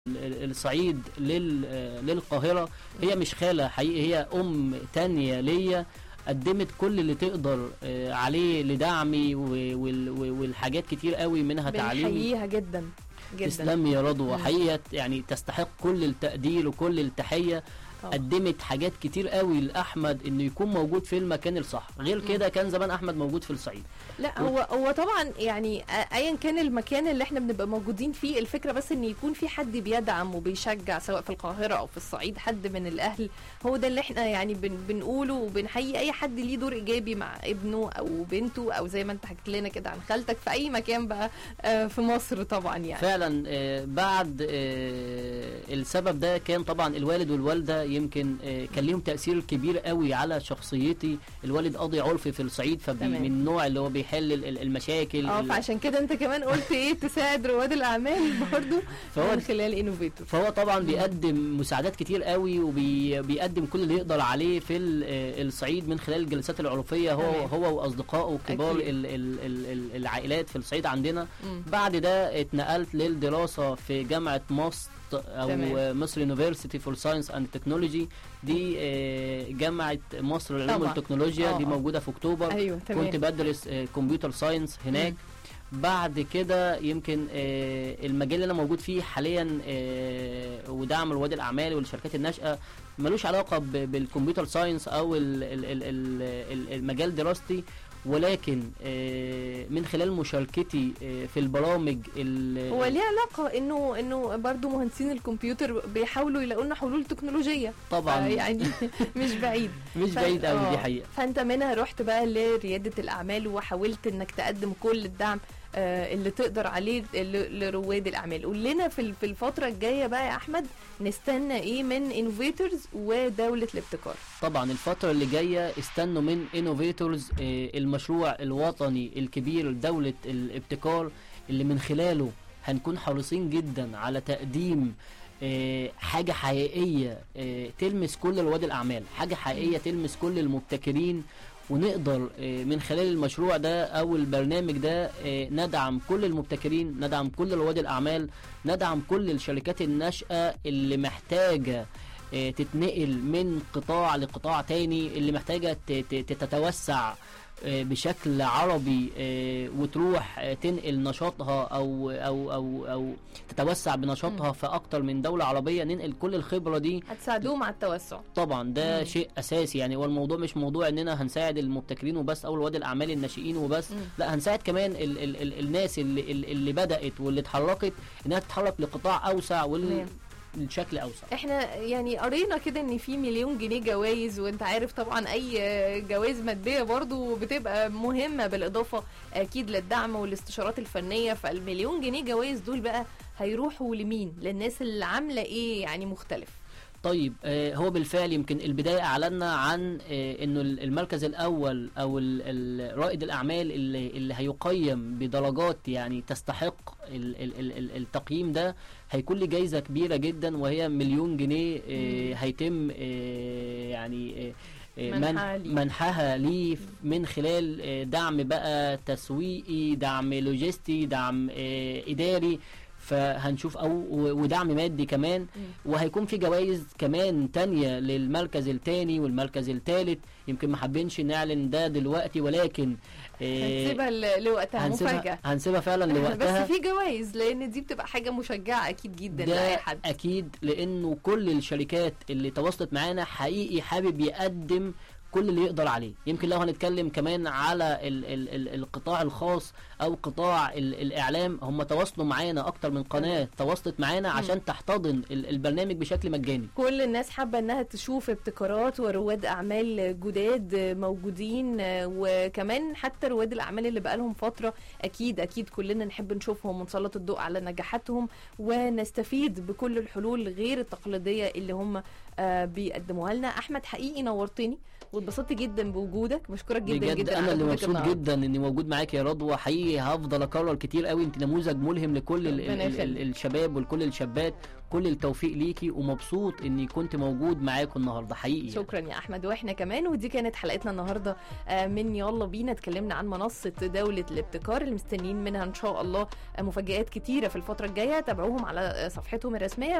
ال- الصعيد لل للقاهره هي مش خاله حقيقي هي ام تانية ليا قدمت كل اللي تقدر آه، عليه لدعمي و- وال- و- والحاجات كتير قوي منها تعليمي بنحييها جدا جدا تسلمي يا رضوى مم. حقيقة يعني تستحق كل التقدير وكل التحية طبعا. قدمت حاجات كتير قوي لأحمد إنه يكون موجود في المكان الصح غير كده كان زمان أحمد موجود في الصعيد لا هو هو طبعا يعني آ- ايا كان المكان اللي احنا بنبقى موجودين فيه الفكره بس ان يكون في حد بيدعم وبيشجع سواء في القاهره او في الصعيد حد من الاهل هو ده اللي احنا يعني بن بنقوله وبنحيي اي حد ليه دور ايجابي مع ابنه او بنته او زي ما انت حكيت لنا كده عن خالتك في اي مكان بقى آه، في مصر طبعا يعني فعلا آه، بعد آه، السبب ده كان طبعا الوالد والوالدة يمكن آه، كان ليهم تأثير كبير قوي على شخصيتي الوالد قاضي عرفي في الصعيد فمن تمام. النوع اللي هو بيحل ال- ال- المشاكل اه ال- فعشان كده انت كمان قلت ايه تساعد رواد الاعمال برضو فهو من خلال انوفيتور فهو طبعا بيقدم مساعدات كتير قوي وبيقدم كل اللي يقدر عليه في ال- آه، الصعيد من خلال الجلسات العرفيه هو تمام. هو واصدقائه كبار أكيد. ال ال ال ال العائلات في الصعيد عندنا بعد ده اتنقلت للدراسه في جامعه ماست او تمام. آه، مصر يونيفرسيتي فور ساينس اند تكنولوجي دي آه، جامعه مصر للعلوم طبعا. والتكنولوجيا آه، دي آه. موجوده في اكتوبر ايوه تمام كنت بدرس كمبيوتر ساينس هناك بعد كده يمكن آه، المجال اللي انا موجود فيه حاليا آه، ودعم رواد الاعمال والشركات الناشئه ملوش علاقه ب- بالكمبيوتر ساينس او ال- ال- ال- ال- ال- المجال دراستي ولكن آه، من خلال مشاركتي آه، في البرامج ال- هو ليه علاقة انه انه برضو مهندسين الكمبيوتر بيحاولوا يلاقوا لنا حلول تكنولوجية طبعا يعني مش بعيد مش ف- بعيد قوي آه. دي حقيقه فانت منها رحت بقى لريادة الاعمال وحاولت انك تقدم كل الدعم آه، اللي تقدر عليه ل- لرواد الاعمال قول لنا في ال- في الفترة الجاية بقى يا احمد نستنى ايه من انوفيتورز ودولة الابتكار طبعا الفترة اللي جاية استنوا من انوفيتورز المشروع الوطني الكبير لدولة الابتكار اللي من خلاله هنكون حريصين جدا على تقديم آه، حاجة حقيقية آه، تلمس كل رواد الأعمال حاجة حقيقية تلمس كل المبتكرين ونقدر آه، من خلال المشروع ده أو البرنامج ده آه، ندعم كل المبتكرين ندعم كل رواد الأعمال ندعم كل الشركات الناشئة اللي محتاجة آه، تتنقل من قطاع لقطاع تاني اللي محتاجة ت- ت- تتوسع آه، بشكل عربي آه، وتروح آه، تنقل نشاطها او او او او تتوسع بنشاطها في اكتر من دولة عربية ننقل كل الخبرة دي هتساعدوهم على التوسع طبعا ده مم. شيء اساسي يعني هو الموضوع مش موضوع اننا هنساعد المبتكرين وبس او رواد الاعمال الناشئين وبس مم. لا هنساعد كمان ال ال ال الناس اللي, اللي بدات واللي اتحركت انها تتحرك لقطاع اوسع تمام. والشكل اوسع احنا يعني قرينا كده ان في مليون جنيه جوائز وانت عارف طبعا اي جوائز ماديه برضو بتبقى مهمه بالاضافه اكيد للدعم والاستشارات الفنيه فالمليون جنيه جوائز دول بقى هيروحوا لمين للناس اللي عامله ايه يعني مختلف طيب آه هو بالفعل يمكن البدايه اعلنا عن آه انه المركز الاول او ال- ال- رائد الاعمال اللي, اللي هيقيم بدرجات يعني تستحق ال ال ال ال التقييم ده هيكون له جايزه كبيره جدا وهي مليون جنيه آه مم. هيتم آه يعني آه آه، منحها من- ليه. منحها ليه من خلال آه، دعم بقى تسويقي دعم لوجستي دعم آه، اداري فهنشوف او و- ودعم مادي كمان وهيكون في جوائز كمان تانية للمركز التاني والمركز التالت يمكن ما حابينش نعلن ده دلوقتي ولكن آه، هنسيبها ل- لوقتها هنسيبها مفاجاه هنسيبها فعلا لوقتها بس في جوائز لان دي بتبقى حاجه مشجعه اكيد جدا ده لاي حد اكيد لانه كل الشركات اللي تواصلت معانا حقيقي حابب يقدم كل اللي يقدر عليه يمكن لو هنتكلم كمان على ال ال ال القطاع الخاص او قطاع ال الاعلام هم تواصلوا معانا اكتر من قناه تواصلت معانا عشان تحتضن ال البرنامج بشكل مجاني كل الناس حابة انها تشوف ابتكارات ورواد اعمال جداد موجودين وكمان حتى رواد الاعمال اللي بقالهم فترة اكيد اكيد كلنا نحب نشوفهم ونسلط الضوء على نجاحاتهم ونستفيد بكل الحلول غير التقليدية اللي هم آه، بيقدموها لنا احمد حقيقي نورتني واتبسطت جدا بوجودك بشكرك جدا بجد جدا انا على اللي وجودك مبسوط النهاردة. جدا اني موجود معاك يا رضوى حقيقي هفضل اكرر كتير قوي انت نموذج ملهم لكل ال ربنا ال ال يخليك. الشباب ولكل الشابات كل التوفيق ليكي ومبسوط اني كنت موجود معاكم النهارده حقيقي يعني. شكرا يا احمد واحنا كمان ودي كانت حلقتنا النهارده آه، من يلا بينا اتكلمنا عن منصه دوله الابتكار اللي مستنيين منها ان شاء الله آه، مفاجآت كتيره في الفتره الجايه تابعوهم على آه، صفحتهم الرسميه